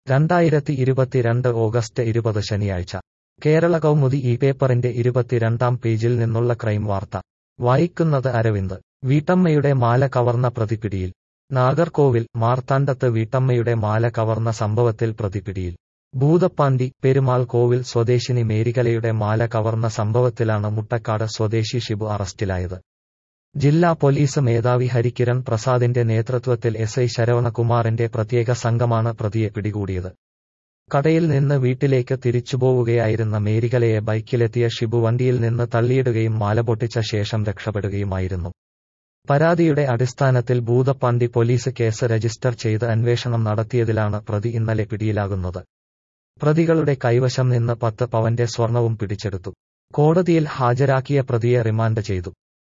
രണ്ടായിരത്തി ഇരുപത്തിരണ്ട് ഓഗസ്റ്റ് ഇരുപത് ശനിയാഴ്ച കേരള കൗമുദി ഈ പേപ്പറിന്റെ ഇരുപത്തിരണ്ടാം പേജിൽ നിന്നുള്ള ക്രൈം വാർത്ത വായിക്കുന്നത് അരവിന്ദ് വീട്ടമ്മയുടെ മാല കവർന്ന പ്രതിപിടിയിൽ നാഗർകോവിൽ മാർത്താണ്ഡത്ത് വീട്ടമ്മയുടെ മാല കവർന്ന സംഭവത്തിൽ പ്രതിപിടിയിൽ ഭൂതപ്പാണ്ടി പെരുമാൾ കോവിൽ സ്വദേശിനി മേരികലയുടെ മാല കവർന്ന സംഭവത്തിലാണ് മുട്ടക്കാട് സ്വദേശി ഷിബു അറസ്റ്റിലായത് ജില്ലാ പോലീസ് മേധാവി ഹരികിരൺ പ്രസാദിന്റെ നേതൃത്വത്തിൽ എസ് ഐ ശരവണകുമാറിന്റെ പ്രത്യേക സംഘമാണ് പ്രതിയെ പിടികൂടിയത് കടയിൽ നിന്ന് വീട്ടിലേക്ക് തിരിച്ചുപോവുകയായിരുന്ന മേരികലയെ ബൈക്കിലെത്തിയ ഷിബു വണ്ടിയിൽ നിന്ന് തള്ളിയിടുകയും മാല പൊട്ടിച്ച ശേഷം രക്ഷപ്പെടുകയുമായിരുന്നു പരാതിയുടെ അടിസ്ഥാനത്തിൽ ഭൂതപ്പാണ്ടി പോലീസ് കേസ് രജിസ്റ്റർ ചെയ്ത് അന്വേഷണം നടത്തിയതിലാണ് പ്രതി ഇന്നലെ പിടിയിലാകുന്നത് പ്രതികളുടെ കൈവശം നിന്ന് പത്ത് പവന്റെ സ്വർണവും പിടിച്ചെടുത്തു കോടതിയിൽ ഹാജരാക്കിയ പ്രതിയെ റിമാൻഡ് ചെയ്തു